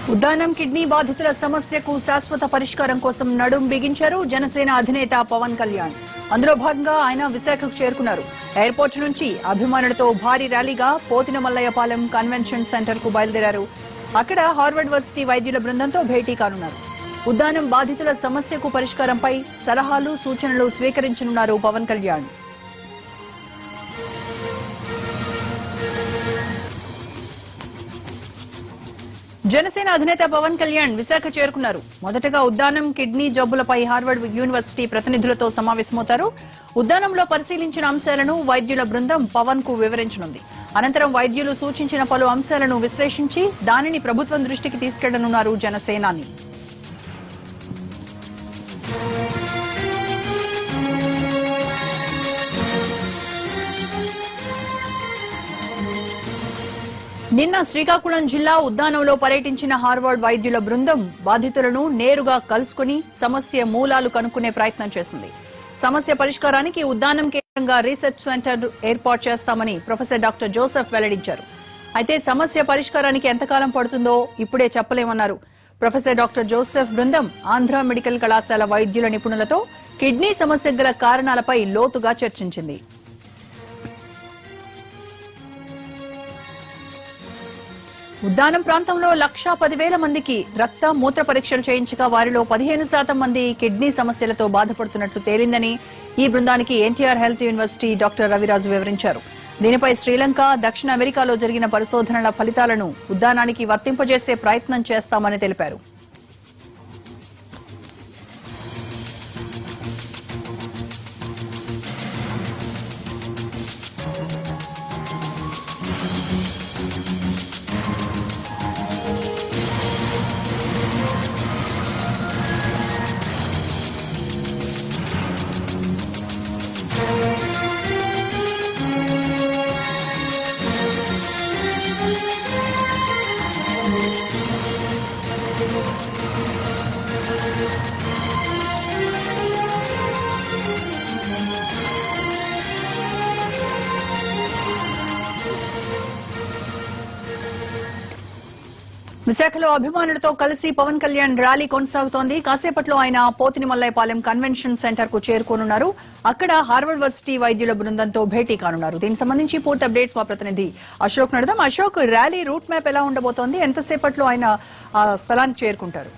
Uddanam kidney బాధితుల సమస్యకు శాశ్వత పరిష్కారం కోసం నడుం బిగించారు జనసేన అధినేత పవన్ కళ్యాణ్ అందులో భాగంగా ఆయన విశాఖకు చేరుకున్నారు ఎయిర్పోర్ట్ నుంచి అభిమానులతో భారీ ర్యాలీగా పోతిన మల్లయ్యపాలెం కన్వెన్షన్ సెంటర్ కు బయలుదేరారు అక్కడ హార్వర్డ్ వర్సిటీ వైద్యుల బృందంతో భేటీ కానున్నారు ఉద్దానం బాధితుల సమస్యకు పరిష్కారంపై సలహాలు సూచనలు స్వీకరించనున్నారు పవన్ కళ్యాణ్ జనసేన అధినేత పవన్ కళ్యాణ్ విశాఖ చేరుకున్నారు మొదటగా ఉద్దానం కిడ్నీ జబ్బులపై హార్వర్డ్ యూనివర్సిటీ ప్రతినిధులతో సమావేశమవుతారు ఉద్దానంలో పరిశీలించిన అంశాలను వైద్యుల బృందం పవన్ కు వివరించనుంది అనంతరం వైద్యులు సూచించిన పలు అంశాలను విశ్లేషించి దానిని ప్రభుత్వం దృష్టికి తీసుకెళ్లనున్నారు జనసేనాని నిన్న శ్రీకాకుళం జిల్లా ఉద్దానంలో పర్యటించిన హార్వర్డ్ వైద్యుల బృందం బాధితులను నేరుగా కలుసుకుని సమస్య మూలాలు కనుక్కునే ప్రయత్నం చేసింది సమస్య పరిష్కారానికి ఉద్దానం కేంద్రంగా రీసెర్చ్ సెంటర్ ఏర్పాటు చేస్తామని ప్రొఫెసర్ డాక్టర్ జోసెఫ్ వెల్లడించారు అయితే సమస్య పరిష్కారానికి ఎంతకాలం పడుతుందో ఇప్పుడే చెప్పలేమన్నారు ప్రొఫెసర్ డాక్టర్ జోసెఫ్ బృందం ఆంధ్ర మెడికల్ కళాశాల వైద్యుల నిపుణులతో కిడ్నీ సమస్యకు గల కారణాలపై లోతుగా చర్చించింది ఉద్దానం ప్రాంతంలో లక్షా పదివేల మందికి రక్త మూత్ర పరీక్షలు చేయించగా వారిలో పదిహేను శాతం మంది కిడ్నీ సమస్యలతో బాధపడుతున్నట్లు తేలిందని ఈ బృందానికి NTR health university doctor Raviraju వివరించారు దీనిపై శ్రీలంక దక్షిణ అమెరికాలో జరిగిన పరిశోధనల ఫలితాలను ఉద్దానానికి వర్తింపజేసే ప్రయత్నం చేస్తామని తెలిపారు విశాఖలో అభిమానులతో కలిసి పవన్ కళ్యాణ్ ర్యాలీ కొనసాగుతోంది కాసేపట్లో ఆయన పోతిని మల్లైపాలెం కన్వెన్షన్ సెంటర్ కు చేరుకోనున్నారు అక్కడ హార్వర్డ్ వర్సిటీ వైద్యుల బృందంతో భేటీ కానున్నారు దీనికి సంబంధించి పూర్తి అప్డేట్స్ మా ప్రతినిధి అశోక్ నడదాం అశోక్ ర్యాలీ రూట్ మ్యాప్ ఎలా ఉండబోతోంది ఎంతసేపట్లో ఆయన ఆ స్థలానికి చేరుకుంటారు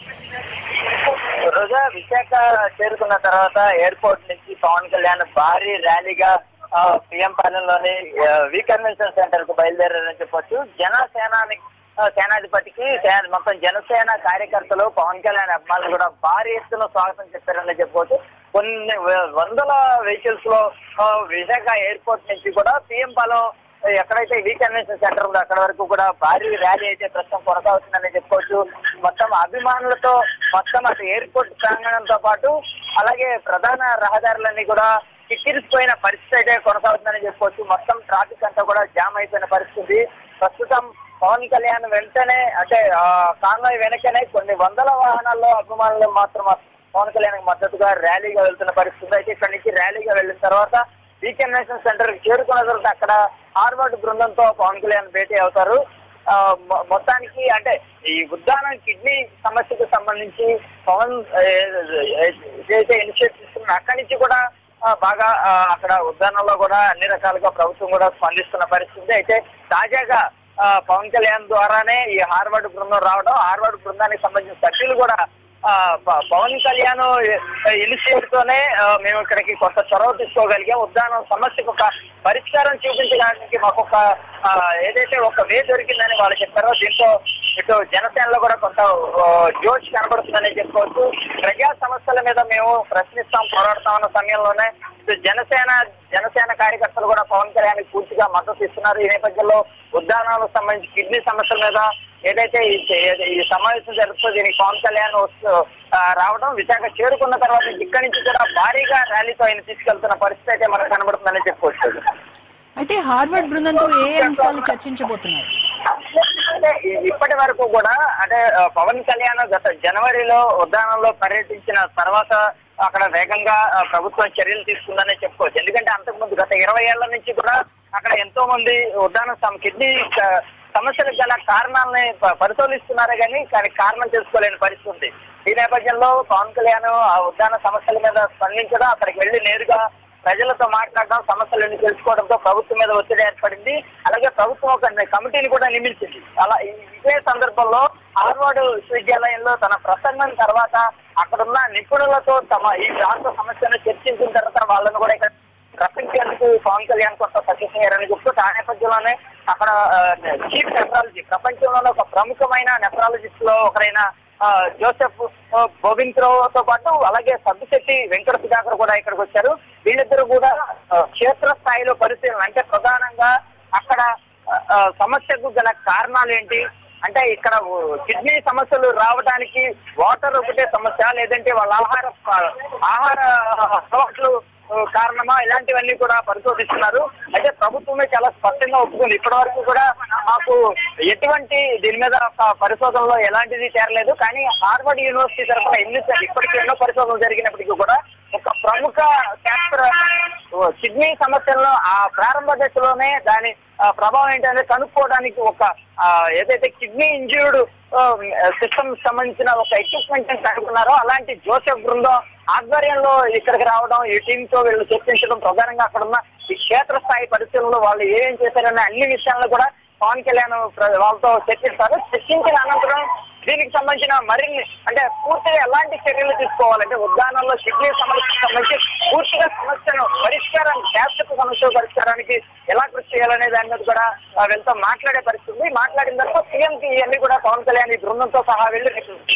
రోజా విశాఖ చేరుకున్న తర్వాత ఎయిర్పోర్ట్ నుంచి పవన్ కళ్యాణ్ భారీ ర్యాలీగా ఆ, పిఎం పాలెంలోని ఆ, వి కన్వెన్షన్ సెంటర్ కు బయలుదేరారని చెప్పొచ్చు జనసేనాని ఆ, సేనాధిపతికి సే- మొత్తం జనసేన కార్యకర్తలు పవన్ కళ్యాణ్ అభిమానులు కూడా భారీ ఎత్తున స్వాగతం చెప్పారని చెప్పవచ్చు కొన్ని వ- వందల వెహికల్స్ లో ఆ, విశాఖ ఎయిర్పోర్ట్ నుంచి కూడా పిఎం పాలెం ఎక్కడైతే వి కన్వెన్షన్ సెంటర్ ఉందో అక్కడ వరకు కూడా భారీ ర్యాలీ అయితే ప్రస్తుతం కొనసాగుతుందని చెప్పుకోవచ్చు మొత్తం అభిమానులతో మొత్తం అటు ఎయిర్పోర్ట్ ప్రాంగణంతో పాటు అలాగే ప్రధాన రహదారులన్నీ కూడా కిక్కిరిసిపోయిన పరిస్థితి అయితే కొనసాగుతుందని చెప్పుకోవచ్చు మొత్తం ట్రాఫిక్ అంతా కూడా జామ్ అయిపోయిన పరిస్థితి ప్రస్తుతం పవన్ కళ్యాణ్ వెంటనే అంటే ఆ, కాన్వాయ్ వెనకనే కొన్ని వందల వాహనాల్లో అభిమానులు మాత్రం పవన్ కళ్యాణ్ మద్దతుగా ర్యాలీగా వెళ్తున్న పరిస్థితి అయితే ఇక్కడి నుంచి ర్యాలీగా వెళ్ళిన తర్వాత ఈ కన్వెన్షన్ సెంటర్ చేరుకున్న తర్వాత అక్కడ హార్వర్డ్ బృందంతో పవన్ కళ్యాణ్ భేటీ అవుతారు ఆ, మొ- మొత్తానికి అంటే ఈ ఉద్దానం కిడ్నీ సమస్యకు సంబంధించి పవన్ ఏ- ఏ- ఏదైతే ఇనిషియేటివ్ తీసుకున్న అక్కడి నుంచి కూడా ఆ, బాగా ఆ, అక్కడ ఉద్దానంలో కూడా అన్ని రకాలుగా ప్రభుత్వం కూడా స్పందిస్తున్న పరిస్థితి అయితే తాజాగా ఆ, పవన్ కళ్యాణ్ ద్వారానే ఈ హార్వర్డ్ బృందం రావడం హార్వర్డ్ బృందానికి సంబంధించిన సభ్యులు కూడా ఆ, ప- పవన్ కళ్యాణ్ ఇనిషియేట్ తోనే ఆ, మేము ఇక్కడికి కొంత చొరవ తీసుకోగలిగాం ఉద్దానం సమస్యకు ఒక పరిష్కారం చూపించడానికి మాకు ఒక ఆ, ఏదైతే ఒక వే దొరికిందని వాళ్ళు చెప్పారో దీంతో ఇటు జనసేనలో కూడా కొంత ఆ, జోష్ కనబడుతుందని చెప్పుకోవచ్చు ప్రజా సమస్యల మీద మేము ప్రశ్నిస్తాం పోరాడతాం అన్న సమయంలోనే ఇటు జనసేన జనసేన కార్యకర్తలు కూడా పవన్ కళ్యాణ్ పూర్తిగా మద్దతు ఇస్తున్నారు ఈ నేపథ్యంలో ఉద్దానాలకు సంబంధించి కిడ్నీ సమస్యల మీద ఏదైతే ఈ ఈ సమావేశం జరుగుతుందో దీనికి పవన్ కళ్యాణ్ వస్తూ ఆ, రావడం విశాఖ చేరుకున్న తర్వాత ఇక్కడి నుంచి కూడా భారీగా ర్యాలీతో ఆయన తీసుకెళ్తున్న పరిస్థితి అయితే మనకు కనబడుతుందని చెప్పుకోవచ్చు అయితే హార్వర్డ్ బృందంతో ఏ అంశాలు చర్చించబోతున్నారు అంటే ఇ- ఇప్పటి వరకు కూడా అంటే ఆ, పవన్ కళ్యాణ్ గత జనవరిలో ఉద్యానంలో పర్యటించిన తర్వాత అక్కడ వేగంగా ఆ, ప్రభుత్వం చర్యలు తీసుకుందనే చెప్పుకోవచ్చు ఎందుకంటే అంతకుముందు గత ఇరవై ఏళ్ల నుంచి కూడా అక్కడ ఎంతో మంది ఉద్దాన సమ కిడ్నీ స- సమస్యలకు గల కారణాలని ప- పరిశోధిస్తున్నారే కానీ దానికి కారణం తెలుసుకోలేని పరిస్థితి ఉంది ఈ నేపథ్యంలో పవన్ కళ్యాణ్ ఆ ఉద్యాన సమస్యల మీద స్పందించడం అక్కడికి వెళ్లి నేరుగా ప్రజలతో మాట్లాడడం సమస్యలను తెలుసుకోవడంతో ప్రభుత్వం మీద ఒత్తిడి ఏర్పడింది అలాగే ప్రభుత్వం ఒక కమిటీని కూడా నియమించింది అలా ఈ- ఇదే సందర్భంలో హార్వర్డ్ విశ్వవిద్యాలయంలో తన ప్రసంగం తర్వాత అక్కడున్న నిపుణులతో తమ ఈ ప్రాంత సమస్యను చర్చించిన తర్వాత వాళ్ళని కూడా ఇక్కడ రప్పించేందుకు పవన్ కళ్యాణ్ కొంత సజెషన్ అయ్యారని చెప్తూ ఆ నేపథ్యంలోనే అక్కడ చీఫ్ నెఫ్రాలజీ ప్రపంచంలోనే ఒక ప్రముఖమైన నెఫ్రాలజిస్ట్ లో ఒకరైన ఆ, జోసెఫ్ ఆ, బోవింద్రోతో పాటు అలాగే సబ్బిశెట్టి వెంకట సుధాకర్ కూడా ఇక్కడికి వచ్చారు వీళ్ళిద్దరూ కూడా ఆ, క్షేత్ర స్థాయిలో పరిశీలన అంటే ప్రధానంగా అక్కడ ఆ, ఆ, సమస్యకు గల కారణాలు ఏంటి అంటే ఇక్కడ కిడ్నీ సమస్యలు రావడానికి వాటర్ ఒకటే సమస్య లేదంటే వాళ్ళ ఆహార ఆహార అలవాట్లు కారణమా ఇలాంటివన్నీ కూడా పరిశోధిస్తున్నారు అయితే ప్రభుత్వమే చాలా స్పష్టంగా ఒప్పుకుంది ఇప్పటి వరకు కూడా మాకు ఎటువంటి దీని మీద ఒక పరిశోధనలో ఎలాంటిది చేరలేదు కానీ హార్వర్డ్ యూనివర్సిటీ తరఫున ఎన్ని ఇప్పటికీ ఎన్నో పరిశోధనలు జరిగినప్పటికీ కూడా ఒక ప్రముఖ శాస్త్ర కిడ్నీ సమస్యల్లో ఆ ప్రారంభ దశలోనే దాని ఆ, ప్రభావం ఏంటంటే కనుక్కోవడానికి ఒక ఆ, ఏదైతే కిడ్నీ ఇంజ్యూర్డ్ సిస్టమ్ సంబంధించిన ఒక ఎక్విప్మెంట్ కనుక్కున్నారో అలాంటి జోసెఫ్ బృందం ఆధ్వర్యంలో ఇక్కడికి రావడం ఈ టీమ్ తో వీళ్ళు చర్చించడం ప్రధానంగా అక్కడ ఉన్న ఈ క్షేత్రస్థాయి పరిస్థితుల్లో వాళ్ళు ఏం చేశారనే అన్ని విషయాలను కూడా పవన్ కళ్యాణ్ ప్ర- వాళ్ళతో చర్చిస్తారు చర్చించిన అనంతరం దీనికి సంబంధించిన మరిన్ని అంటే పూర్తిగా ఎలాంటి చర్యలు తీసుకోవాలంటే ఉద్యానంలో కిడ్నీ సమస్యకు సంబంధించి పూర్తిగా సమస్యను పరిష్కారం శాశ్వత సమస్య పరిష్కారానికి ఎలా కృషి చేయాలనే దాని మీద కూడా ఆ, వీళ్ళతో మాట్లాడే పరిస్థితి ఉంది మాట్లాడిన తర్వాత సీఎం కి ఇవన్నీ కూడా పవన్ కళ్యాణ్ ఈ బృందంతో సహా వెళ్ళి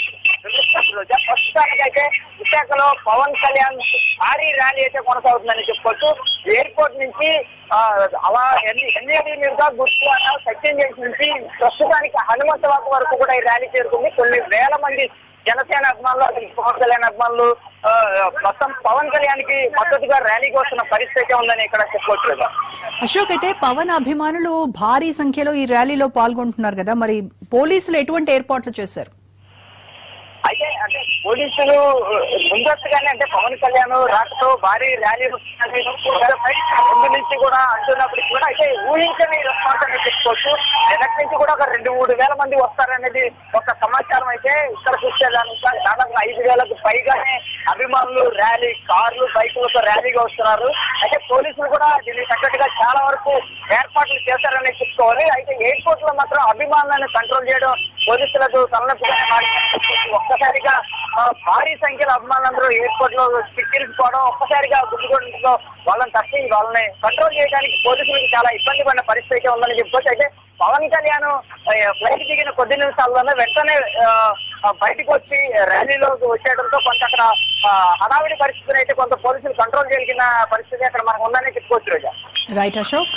ప్రస్తుతానికైతే విశాఖలో పవన్ కళ్యాణ్ భారీ ర్యాలీ అయితే కొనసాగుతుందని చెప్పుకోవచ్చు ఎయిర్పోర్ట్ నుంచి ఆ, అలా ఎన్ని ఎన్ఏడి మీదుగా గుర్తు సత్యం చేసి నుంచి ప్రస్తుతానికి హనుమంతవాక వరకు కూడా ఈ ర్యాలీ చేరుకుంది కొన్ని వేల మంది జనసేన అభిమానులు అటు పవన్ కళ్యాణ్ అభిమానులు ఆ, మొత్తం పవన్ కళ్యాణ్ కి మద్దతుగా ర్యాలీకి వస్తున్న పరిస్థితి అయితే ఉందని ఇక్కడ చెప్పుకోవచ్చు కదా. అశోక్ అయితే పవన్ అభిమానులు భారీ సంఖ్యలో ఈ ర్యాలీలో పాల్గొంటున్నారు కదా మరి పోలీసులు ఎటువంటి ఏర్పాట్లు చేశారు అయితే అంటే పోలీసులు ముందస్తుగానే అంటే పవన్ కళ్యాణ్ రాకతో భారీ ర్యాలీ వస్తుందని ముందు నుంచి కూడా అంటున్నప్పటికీ కూడా అయితే ఊహించని రెస్పాన్స్ అనేది చెప్పుకోవచ్చు వెనక్ నుంచి కూడా ఒక రెండు మూడు వేల మంది వస్తారనేది ఒక సమాచారం అయితే ఇక్కడ చూస్తే దానికి దాదాపు ఐదు వేలకు పైగానే అభిమానులు ర్యాలీ కార్లు బైకులతో ర్యాలీగా వస్తున్నారు అయితే పోలీసులు కూడా దీనికి తగ్గట్టుగా చాలా వరకు ఏర్పాట్లు చేశారని చెప్పుకోవాలి అయితే ఎయిర్పోర్ట్ లో మాత్రం అభిమానులను కంట్రోల్ చేయడం పోలీసులకు తలనొప్పిగా మారింది. ఒక్కసారిగా ఆ, భారీ సంఖ్యలో అభిమానులందరూ ఎయిర్పోర్ట్ లో చిక్కిరిపోవడం ఒక్కసారిగా గుండుగొండలో వాళ్ళని తప్పి వాళ్ళని కంట్రోల్ చేయడానికి పోలీసులకు చాలా ఇబ్బంది పడిన పరిస్థితి అయితే ఉందని చెప్పుకోవచ్చు అయితే పవన్ కళ్యాణ్ ఫ్లైట్ దిగిన కొద్ది నిమిషాల్లోనే వెంటనే ఆ, ఆ, బయటకు వచ్చి ర్యాలీలోకి వచ్చేయడంతో కొంత అక్కడ ఆ, హడావిడి పరిస్థితిని అయితే కొంత పోలీసులు కంట్రోల్ చేయగలిగిన పరిస్థితి అక్కడ మనకు ఉందని చెప్పుకోవచ్చు రోజా రైట్ అశోక్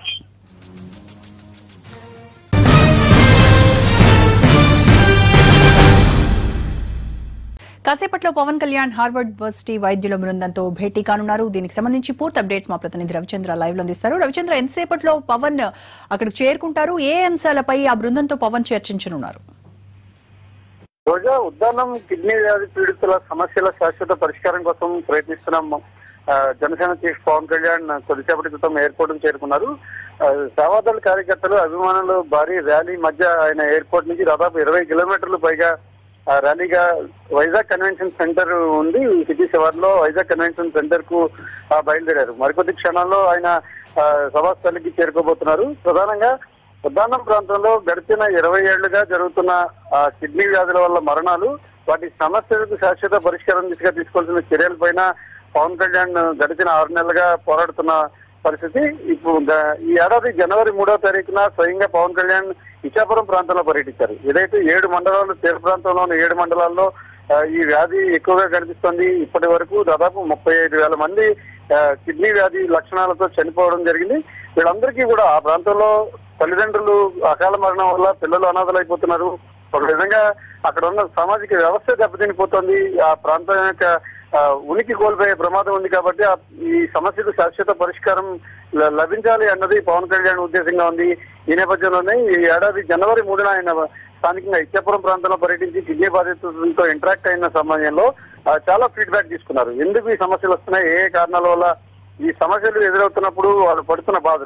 కాసేపట్లో పవన్ కళ్యాణ్ హార్వర్డ్ యూనివర్సిటీ వైద్యుల బృందంతో భేటీ కానున్నారు దీనికి సంబంధించి పూర్తి అప్డేట్స్ మా ప్రతినిధి రవిచంద్ర లైవ్ లో అందిస్తారు రవిచంద్ర ఎంతసేపట్లో పవన్ అక్కడికి చేరుకుంటారు ఏ అంశాలపై ఆ బృందంతో పవన్ చర్చించనున్నారు రోజా ఉద్దానం కిడ్నీ వ్యాధి పీడితుల సమస్యల శాశ్వత పరిష్కారం కోసం ప్రయత్నిస్తున్నాం ఆ, జనసేన చీఫ్ పవన్ కళ్యాణ్ కొద్దిసేపటి క్రితం ఎయిర్పోర్ట్ కు చేరుకున్నారు ఆ, సేవాదళ కార్యకర్తలు అభిమానులు భారీ ర్యాలీ మధ్య ఆయన ఎయిర్పోర్ట్ నుంచి దాదాపు ఇరవై కిలోమీటర్లు పైగా ఆ, ర్యాలీగా వైజాగ్ కన్వెన్షన్ సెంటర్ ఉంది సిటీ శివార్లో వైజాగ్ కన్వెన్షన్ సెంటర్ కు ఆ, బయలుదేరారు మరికొద్ది క్షణాల్లో ఆయన ఆ, సభాస్థలికి చేరుకోబోతున్నారు ప్రధానంగా ఉద్దానం ప్రాంతంలో గడిచిన ఇరవై ఏళ్లుగా జరుగుతున్న ఆ, కిడ్నీ వ్యాధుల వల్ల మరణాలు వాటి సమస్యలకు శాశ్వత పరిష్కారం దిశగా తీసుకోవాల్సిన చర్యలపైన పవన్ కళ్యాణ్ గడిచిన ఆరు నెలలుగా పోరాడుతున్న పరిస్థితి ఇప్పుడు గ- ఈ ఏడాది జనవరి మూడో తారీఖున స్వయంగా పవన్ కళ్యాణ్ ఇచ్చాపురం ప్రాంతంలో పర్యటించారు ఏదైతే ఏడు మండలాలు తీర ప్రాంతంలోని ఏడు మండలాల్లో ఆ, ఈ వ్యాధి ఎక్కువగా కనిపిస్తుంది ఇప్పటి వరకు దాదాపు ముప్పై ఐదు వేల మంది ఆ, కిడ్నీ వ్యాధి లక్షణాలతో చనిపోవడం జరిగింది వీళ్ళందరికీ కూడా ఆ ప్రాంతంలో తల్లిదండ్రులు అకాల మరణం వల్ల పిల్లలు అనాథలైపోతున్నారు ఒక విధంగా అక్కడ ఉన్న సామాజిక వ్యవస్థ దెబ్బతినిపోతుంది ఆ ప్రాంతం యొక్క ఆ, ఉనికి కోల్పోయే ప్రమాదం ఉంది కాబట్టి ఆ- ఈ సమస్యకు శాశ్వత పరిష్కారం ల- లభించాలి అన్నది పవన్ కళ్యాణ్ ఉద్దేశంగా ఉంది ఈ నేపథ్యంలోనే ఈ ఏడాది జనవరి మూడున ఆయన స్థానికంగా ఇచ్చాపురం ప్రాంతంలో పర్యటించి కిడ్నీ బాధితులతో ఇంటరాక్ట్ అయిన సమయంలో ఆ, చాలా ఫీడ్బ్యాక్ తీసుకున్నారు ఎందుకు ఈ సమస్యలు వస్తున్నాయి ఏ ఏ కారణాల వల్ల ఈ సమస్యలు ఎదురవుతున్నప్పుడు వాళ్ళు పడుతున్న బాధలు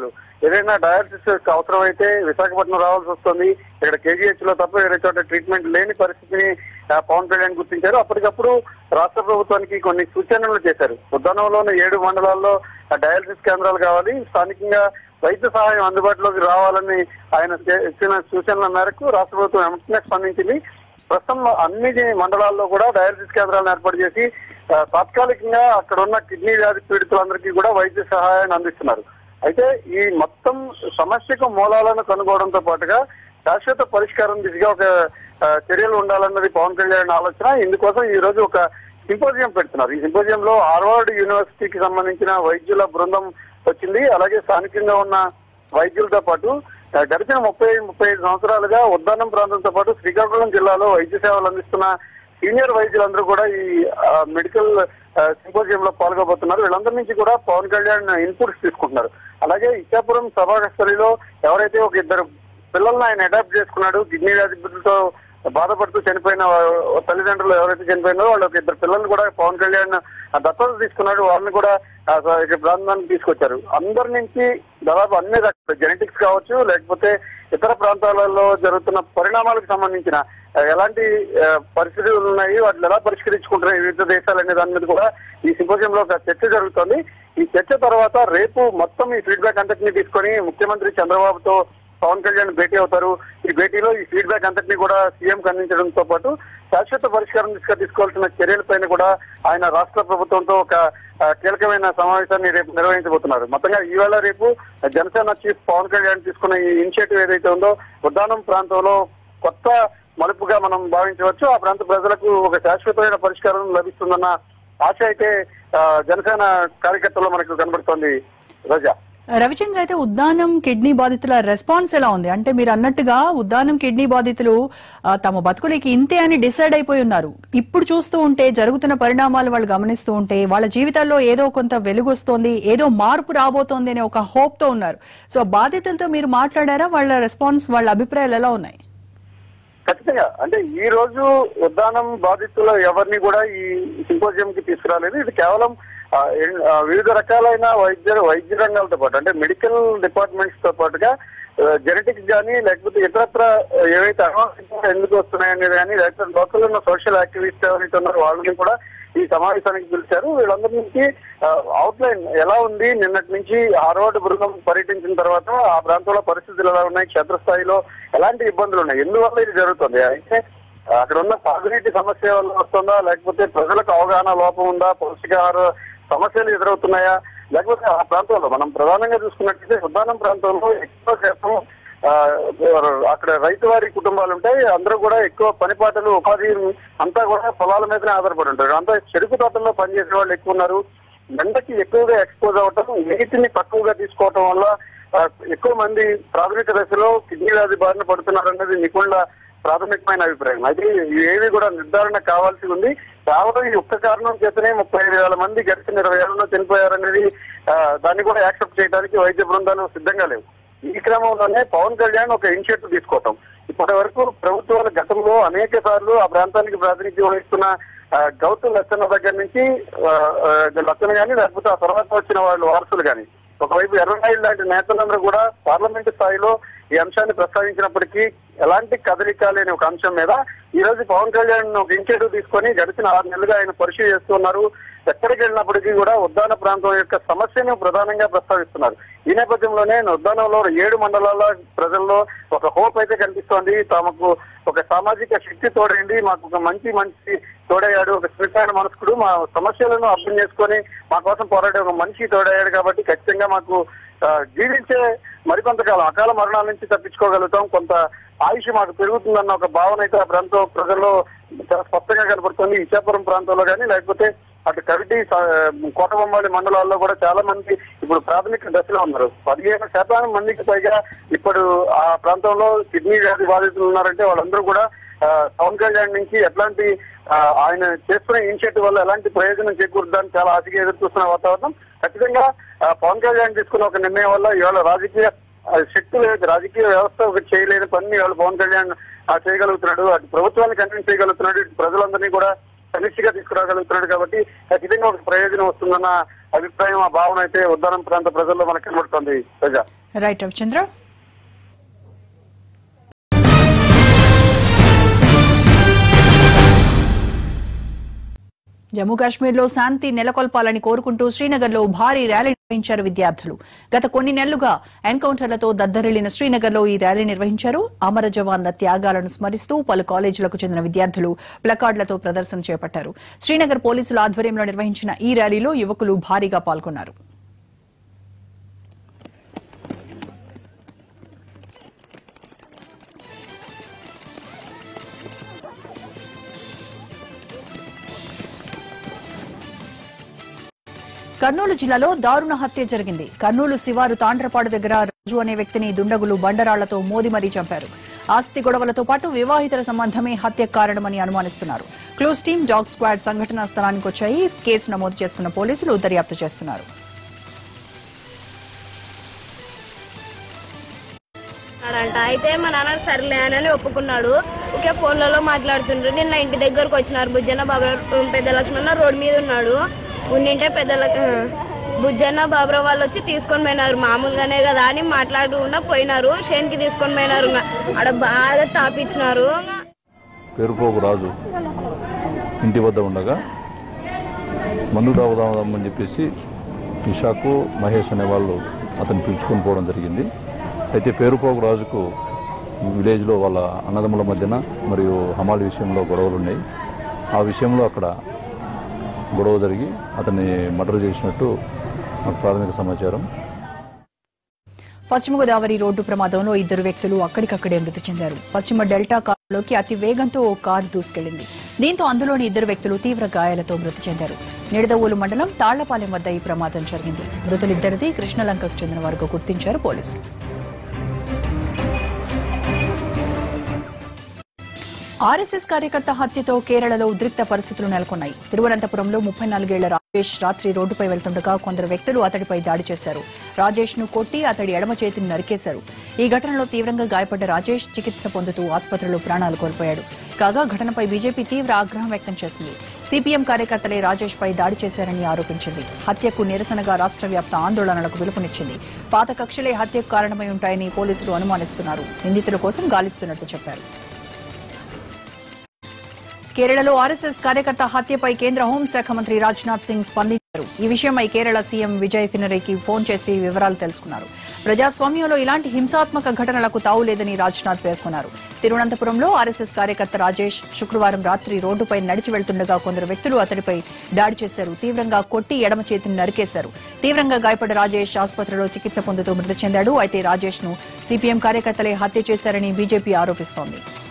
ఏదైనా డయాలసిస్ అవసరం అయితే విశాఖపట్నం రావాల్సి వస్తుంది ఇక్కడ కేజీహెచ్ లో తప్ప వేరే చోట ట్రీట్మెంట్ లేని పరిస్థితిని ఆ, పవన్ కళ్యాణ్ గుర్తించారు అప్పటికప్పుడు రాష్ట్ర ప్రభుత్వానికి కొన్ని సూచనలు చేశారు ఉద్దానంలోని ఏడు మండలాల్లో ఆ, డయాలసిస్ కేంద్రాలు కావాలి స్థానికంగా వైద్య సహాయం అందుబాటులోకి రావాలని ఆయన చే- ఇచ్చిన సూచనల మేరకు రాష్ట్ర ప్రభుత్వం వెంటనే స్పందించింది ప్రస్తుతం అన్ని మండలాల్లో కూడా డయాలసిస్ కేంద్రాలను ఏర్పాటు చేసి ఆ, తాత్కాలికంగా అక్కడ ఉన్న కిడ్నీ వ్యాధి పీడితులందరికీ కూడా వైద్య సహాయాన్ని అందిస్తున్నారు అయితే ఈ మొత్తం సమస్యకు మూలాలను కనుగోవడంతో పాటుగా శాశ్వత పరిష్కారం దిశగా ఒక ఆ, చర్యలు ఉండాలన్నది పవన్ కళ్యాణ్ ఆలోచన ఇందుకోసం ఈ రోజు ఒక సింపోజియం పెడుతున్నారు ఈ సింపోజియంలో హార్వర్డ్ యూనివర్సిటీకి సంబంధించిన వైద్యుల బృందం వచ్చింది అలాగే స్థానికంగా ఉన్న వైద్యులతో పాటు ఆ, గడిచిన ముప్పై ముప్పై ఐదు సంవత్సరాలుగా ఉద్దానం ప్రాంతంతో పాటు శ్రీకాకుళం జిల్లాలో వైద్య సేవలు అందిస్తున్న సీనియర్ వైద్యులందరూ కూడా ఈ ఆ, మెడికల్ సింపోజియం లో పాల్గొబోతున్నారు వీళ్ళందరి నుంచి కూడా పవన్ కళ్యాణ్ ఇన్పుట్స్ తీసుకుంటున్నారు అలాగే ఇచ్చాపురం సభాస్థలిలో ఎవరైతే ఒక ఇద్దరు పిల్లల్ని ఆయన అడాప్ట్ చేసుకున్నాడు కిడ్నీ వ్యాధితో బాధపడుతూ చనిపోయిన వా- తల్లిదండ్రులు ఎవరైతే చనిపోయినారో వాళ్ళ ఒక ఇద్దరు పిల్లల్ని కూడా పవన్ కళ్యాణ్ ఆ దత్తత తీసుకున్నాడు వాళ్ళని కూడా ఆ స- ఇక్కడ ప్రాంతానికి తీసుకొచ్చారు అందరి నుంచి దాదాపు అన్ని రకాల జెనెటిక్స్ కావచ్చు లేకపోతే ఇతర ప్రాంతాలలో జరుగుతున్న పరిణామాలకు సంబంధించిన ఆ, ఎలాంటి ఆ, పరిస్థితులు ఉన్నాయి వాటిని ఎలా పరిష్కరించుకుంటున్నాయి వివిధ దేశాలు అనే దాని మీద కూడా ఈ సింపోజియంలో ఒక చర్చ జరుగుతోంది ఈ చర్చ తర్వాత రేపు మొత్తం ఈ ఫీడ్బ్యాక్ అంతటిని తీసుకొని ముఖ్యమంత్రి చంద్రబాబుతో పవన్ కళ్యాణ్ భేటీ అవుతారు ఈ భేటీలో ఈ ఫీడ్బ్యాక్ అంతటిని కూడా సీఎం అందించడంతో పాటు శాశ్వత పరిష్కారం దిశగా తీసుకోవాల్సిన చర్యలపైన కూడా ఆయన రాష్ట్ర ప్రభుత్వంతో ఒక ఆ, కీలకమైన సమావేశాన్ని రేపు నిర్వహించబోతున్నారు మొత్తంగా ఈవేళ రేపు జనసేన చీఫ్ పవన్ కళ్యాణ్ తీసుకున్న ఈ ఇనిషియేటివ్ ఏదైతే ఉందో ఉద్దానం ప్రాంతంలో కొత్త మలుపుగా మనం భావించవచ్చు ఆ ప్రాంత ప్రజలకు ఒక శాశ్వతమైన పరిష్కారం లభిస్తుందన్న ఆశ అయితే ఆ, జనసేన కార్యకర్తల్లో మనకు కనబడుతోంది రోజా రవిచంద్ర అయితే ఉద్దానం కిడ్నీ బాధితుల రెస్పాన్స్ ఎలా ఉంది అంటే మీరు అన్నట్టుగా ఉద్దానం కిడ్నీ బాధితులు ఆ, తమ బతుకులకి ఇంతే అని డిసైడ్ అయిపోయి ఉన్నారు ఇప్పుడు చూస్తూ ఉంటే జరుగుతున్న పరిణామాలు వాళ్ళు గమనిస్తూ ఉంటే వాళ్ళ జీవితాల్లో ఏదో కొంత వెలుగు వస్తోంది ఏదో మార్పు రాబోతోంది అనే ఒక హోప్ తో ఉన్నారు సో బాధితులతో మీరు మాట్లాడారా వాళ్ళ రెస్పాన్స్ వాళ్ళ అభిప్రాయాలు ఎలా ఉన్నాయి ఖచ్చితంగా అంటే ఈ రోజు ఉద్దానం బాధితుల ఎవరిని కూడా ఈ సింపోజియం కి తీసుకురాలేదు ఇది కేవలం ఆ, ఎన్- ఆ, వివిధ రకాలైన వైద్య వైద్య రంగాలతో పాటు అంటే మెడికల్ డిపార్ట్మెంట్స్ తో పాటుగా జెనెటిక్స్ కానీ లేకపోతే ఇతరత్ర ఏవైతే అనారోగ్యంగా ఎందుకు వస్తున్నాయనేది కానీ లేకపోతే లోకల్ ఉన్న సోషల్ యాక్టివిస్ట్ ఎవరైతే ఉన్నారో వాళ్ళని కూడా ఈ సమావేశానికి పిలిచారు వీళ్ళందరి నుంచి అవుట్లైన్ ఎలా ఉంది నిన్నటి నుంచి హార్వర్డ్ బృందం పర్యటించిన తర్వాత ఆ ప్రాంతంలో పరిస్థితులు ఎలా ఉన్నాయి క్షేత్రస్థాయిలో ఎలాంటి ఇబ్బందులు ఉన్నాయి ఎందువల్ల ఇది జరుగుతుంది అయితే అక్కడ ఉన్న సాగునీటి సమస్య వల్ల వస్తుందా లేకపోతే ప్రజలకు అవగాహన లోపం ఉందా పౌష్టికాహార సమస్యలు ఎదురవుతున్నాయా లేకపోతే ఆ ప్రాంతంలో మనం ప్రధానంగా చూసుకున్నట్లయితే ఉద్దానం ప్రాంతంలో ఎక్కువ శాతం ఆ, అక్కడ రైతు వారి కుటుంబాలు ఉంటాయి అందరూ కూడా ఎక్కువ పనిపాటలు ఉపాధి అంతా కూడా పొలాల మీదనే ఆధారపడి ఉంటారు అంతా చెరుకు తోటల్లో పనిచేసే వాళ్ళు ఎక్కువ ఉన్నారు ఎండకి ఎక్కువగా ఎక్స్పోజ్ అవ్వటం నీటిని తక్కువగా తీసుకోవటం వల్ల ఆ, ఎక్కువ మంది ప్రాథమిక దశలో కిడ్నీ వ్యాధి బారిన పడుతున్నారన్నది నిపుణుల ప్రాథమికమైన అభిప్రాయం అయితే ఇవి ఏవి కూడా నిర్ధారణ కావాల్సి ఉంది కేవలం ఈ ఒక్క కారణం చేతనే ముప్పై ఐదు వేల మంది గడిచిన ఇరవై ఏళ్లలో చనిపోయారనేది ఆ, దాన్ని కూడా యాక్సెప్ట్ చేయడానికి వైద్య బృందాలు సిద్ధంగా లేవు ఈ క్రమంలోనే పవన్ కళ్యాణ్ ఒక ఇనిషియేటివ్ తీసుకోవటం ఇప్పటి వరకు ప్రభుత్వాల గతంలో అనేక సార్లు ఆ ప్రాంతానికి ప్రాతినిధ్యం వహిస్తున్న ఆ, గౌతమ్ లచ్చన్న దగ్గర నుంచి ఆ, ఆ, లచ్చన్న గాని లేకపోతే ఆ తర్వాత వచ్చిన వాళ్ళు వారసులు గాని ఒకవైపు ఎర్రనాయుడు లాంటి నేతలందరూ కూడా పార్లమెంటు స్థాయిలో ఈ అంశాన్ని ప్రస్తావించినప్పటికీ ఎలాంటి కదలిక లేని ఒక అంశం మీద ఈ రోజు పవన్ కళ్యాణ్ ఒక ఇనిషియేటివ్ తీసుకొని గడిచిన ఆరు నెలలుగా ఆయన పరిశీలి చేస్తున్నారు ఎక్కడికి వెళ్ళినప్పటికీ కూడా ఉద్దాన ప్రాంతం యొక్క సమస్యను ప్రధానంగా ప్రస్తావిస్తున్నారు ఈ నేపథ్యంలోనే ఉద్దానంలో ఏడు మండలాల ప్రజల్లో ఒక హోప్ అయితే కనిపిస్తోంది తమకు ఒక సామాజిక శక్తి తోడైంది మాకు ఒక మంచి మంచి తోడయ్యాడు ఒక శ్రీకాయ మనస్కుడు మా సమస్యలను అర్థం చేసుకొని మా కోసం పోరాడే ఒక మనిషి తోడయ్యాడు కాబట్టి ఖచ్చితంగా మాకు ఆ, జీవించే మరికొంతకాలం అకాల మరణాల నుంచి తప్పించుకోగలుగుతాం కొంత ఆయుష్ మాకు పెరుగుతుందన్న ఒక భావన అయితే ఆ ప్రాంతం ప్రజల్లో చాలా స్పష్టంగా కనబడుతుంది ఇచ్చాపురం ప్రాంతంలో కానీ లేకపోతే అటు కవిటి కోటబొమ్మాలి మండలాల్లో కూడా చాలా మంది ఇప్పుడు ప్రాథమిక దశలో ఉన్నారు పదిహేను శాతం మందికి పైగా ఇప్పుడు ఆ ప్రాంతంలో కిడ్నీ వ్యాధి బాధితులు ఉన్నారంటే వాళ్ళందరూ కూడా ఆ, పవన్ కళ్యాణ్ నుంచి ఎట్లాంటి ఆ, ఆయన చేస్తున్న ఇనిషియేటివ్ వల్ల ఎలాంటి ప్రయోజనం చేకూరుద్దని చాలా ఆశగా ఎదురు చూస్తున్న వాతావరణం ఖచ్చితంగా ఆ, పవన్ కళ్యాణ్ తీసుకున్న ఒక నిర్ణయం వల్ల ఇవాళ రాజకీయ ఆ, శక్తి లేదు రాజకీయ వ్యవస్థ ఒకటి చేయలేని పని ఇవాళ పవన్ కళ్యాణ్ ఆ, చేయగలుగుతున్నాడు అటు ప్రభుత్వాన్ని కన్విన్స్ చేయగలుగుతున్నాడు ఇటు ప్రజలందరినీ కూడా సమిష్టిగా తీసుకురాగలుగుతున్నాడు కాబట్టి ఖచ్చితంగా ఒక ప్రయోజనం వస్తుందన్న అభిప్రాయం ఆ భావన అయితే ఉద్దానం ప్రాంత ప్రజల్లో మనకు కనబడుతుంది ప్రజా రైట్ రవిచంద్ర జమ్మూ కాశ్మీర్లో శాంతి నెలకొల్పాలని కోరుకుంటూ శ్రీనగర్లో భారీ ర్యాలీ నిర్వహించారు విద్యార్థులు గత కొన్ని నెలలుగా ఎన్కౌంటర్లతో దద్దరిల్లిన శ్రీనగర్లో ఈ ర్యాలీ నిర్వహించారు అమర జవాన్ల త్యాగాలను స్మరిస్తూ పలు కాలేజీలకు చెందిన విద్యార్థులు ప్లకార్డులతో ప్రదర్శన చేపట్టారు శ్రీనగర్ పోలీసుల ఆధ్వర్యంలో నిర్వహించిన ఈ ర్యాలీలో యువకులు భారీగా పాల్గొన్నారు కర్నూలు జిల్లాలో దారుణ హత్య జరిగింది కర్నూలు శివారు తాండ్రపాడు దగ్గర రాజు అనే వ్యక్తిని దుండగులు బండరాళ్లతో మోది మరీ చంపారు ఆస్తి గొడవలతో పాటు వివాహితర సంబంధమే హత్యకు కారణమని అనుమానిస్తున్నారు క్లూస్ టీం డాగ్ స్క్వాడ్ సంఘటనా స్థలానికి వచ్చాయి కేసు నమోదు చేసుకున్న పోలీసులు దర్యాప్తు చేస్తున్నారు అన్నాడంట అయితే మా నాన్న సర్లే అని ఒప్పుకున్నాడు ఒకే ఫోన్లలో మాట్లాడుతుండ్రు నిన్న ఇంటి దగ్గరకు వచ్చినారు బుజ్జన్న బాబురావు పెద్ద లక్ష్మణ రోడ్ మీద ఉన్నాడు ఉండింటే పెద్ద లక్- ఆ, బుజ్జన్న బాబురావు వాళ్ళు వచ్చి తీసుకొని పోయినారు మామూలుగానే కదా అని మాట్లాడకుండా పోయినారు షేన్కి తీసుకొని పోయినారు ఇంకా ఆడ బాగా తాపించినారు ఇంకా పేరుపోకు రాజు ఇంటి వద్ద ఉండగా మందు తాగుదామని చెప్పేసి నిషాకు మహేష్ అనే వాళ్ళు అతను పిలుచుకొని పోవడం జరిగింది అయితే పేరుపోకు రాజుకు విలేజ్లో వాళ్ళ అన్నదమ్ముల మధ్యన మరియు హమాలి విషయంలో గొడవలు ఉన్నాయి ఆ విషయంలో అక్కడ గొడవ జరిగి అతన్ని మర్డర్ చేసినట్టు మాకు ప్రాథమిక సమాచారం పశ్చిమ గోదావరి రోడ్డు ప్రమాదంలో ఇద్దరు వ్యక్తులు అక్కడికక్కడే మృతి చెందారు పశ్చిమ డెల్టా కారులోకి అతి వేగంతో ఓ కారు దూసుకెళ్లింది దీంతో అందులోని ఇద్దరు వ్యక్తులు తీవ్ర గాయాలతో మృతి చెందారు నిడదవోలు మండలం తాళ్లపాలెం వద్ద ఈ ప్రమాదం జరిగింది మృతులిద్దరిది కృష్ణలంకకు చెందిన వారుగా గుర్తించారు పోలీసులు ఆర్ఎస్ఎస్ కార్యకర్త హత్యతో కేరళలో ఉద్రిక్త పరిస్థితులు నెలకొన్నాయి తిరువనంతపురంలో ముప్పై నాలుగేళ్ల రాజేష్ రాత్రి రోడ్డుపై వెళ్తుండగా కొందరు వ్యక్తులు అతడిపై దాడి చేశారు రాజేష్ ను కొట్టి అతడి ఎడమ చేతిని నరికేశారు ఈ ఘటనలో తీవ్రంగా గాయపడ్డ రాజేష్ చికిత్స పొందుతూ ఆసుపత్రిలో ప్రాణాలు కోల్పోయాడు కాగా ఘటనపై బీజేపీ తీవ్ర ఆగ్రహం వ్యక్తం చేసింది సిపిఎం కార్యకర్తలే రాజేష్ పై దాడి చేశారని ఆరోపించింది హత్యకు నిరసనగా రాష్ట్ర వ్యాప్త ఆందోళనలకు పిలుపునిచ్చింది పాత కక్షలే హత్యకు కారణమై ఉంటాయని పోలీసులు అనుమానిస్తున్నారు నిందితుల కోసం గాలిస్తున్నట్టు చెప్పారు కేరళలో ఆర్ఎస్ఎస్ కార్యకర్త హత్యపై కేంద్ర హోంశాఖ మంత్రి రాజ్నాథ్ సింగ్ స్పందించారు ఈ విషయమై కేరళ సీఎం విజయ్ ఫినరేకి ఫోన్ చేసి వివరాలు తెలుసుకున్నారు ప్రజాస్వామ్యంలో ఇలాంటి హింసాత్మక ఘటనలకు తావులేదని రాజ్నాథ్ పేర్కొన్నారు తిరువనంతపురంలో ఆర్ఎస్ఎస్ కార్యకర్త రాజేష్ శుక్రవారం రాత్రి రోడ్డుపై నడిచి వెళ్తుండగా కొందరు వ్యక్తులు అతడిపై దాడి చేశారు తీవ్రంగా కొట్టి ఎడమ చేతిని నరికేశారు తీవ్రంగా గాయపడ్డ రాజేష్ ఆసుపత్రిలో చికిత్స పొందుతూ మృతి చెందాడు అయితే రాజేష్ ను సిపిఎం కార్యకర్తలే హత్య చేశారని బీజేపీ ఆరోపిస్తోంది